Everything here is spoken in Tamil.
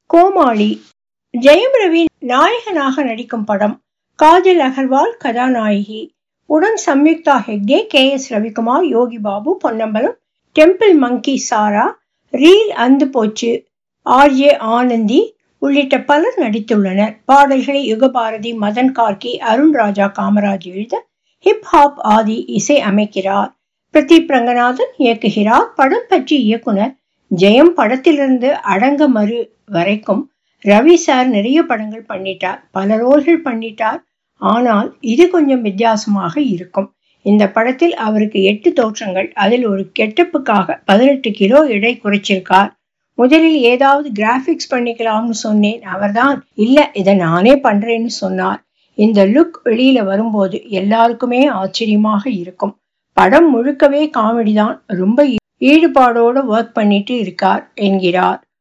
கோமாளி ஜெயம் ரவி நாயகனாக நடிக்கும் படம் காஜல் அகர்வால் கதாநாயகி உடன் Samyuktha Hegde K S Ravikumar Yogi Babu Ponnambalam temple monkey Sara reel அந்து போச்சு ஆர்ஜே ஆனந்தி உள்ளிட்ட பலர் நடித்துள்ளனர் பாடல்களை யுகபாரதி மதன் கார்கி அருண் ராஜா காமராஜ் எழுத ஹிப் ஹாப் ஆதி இசை அமைக்கிறார் பிரதீப் ரங்கநாதன் இயக்குகிறார் படம் பற்றி இயக்குனர் ஜெயம் படத்திலிருந்து அடங்க மறு வரைக்கும் ரவி சார் நிறைய படங்கள் பண்ணிட்டார் பல ரோல்கள் பண்ணிட்டார் ஆனால் இது கொஞ்சம் வித்தியாசமாக இருக்கும் இந்த படத்தில் அவருக்கு எட்டு தோற்றங்கள் அதில் ஒரு கெட்டப்புக்காக பதினெட்டு கிலோ எடை குறைச்சிருக்கார் முதலில் ஏதாவது கிராபிக்ஸ் பண்ணிக்கலாம்னு சொன்னேன் அவர்தான் இல்ல இதை நானே பண்றேன்னு சொன்னார் இந்த லுக் வெளியில வரும்போது எல்லாருக்குமே ஆச்சரியமாக இருக்கும் படம் முழுக்கவே காமெடி தான் ரொம்ப ஈடுபாடோட ஒர்க் பண்ணிட்டு இருக்கார் என்கிறார்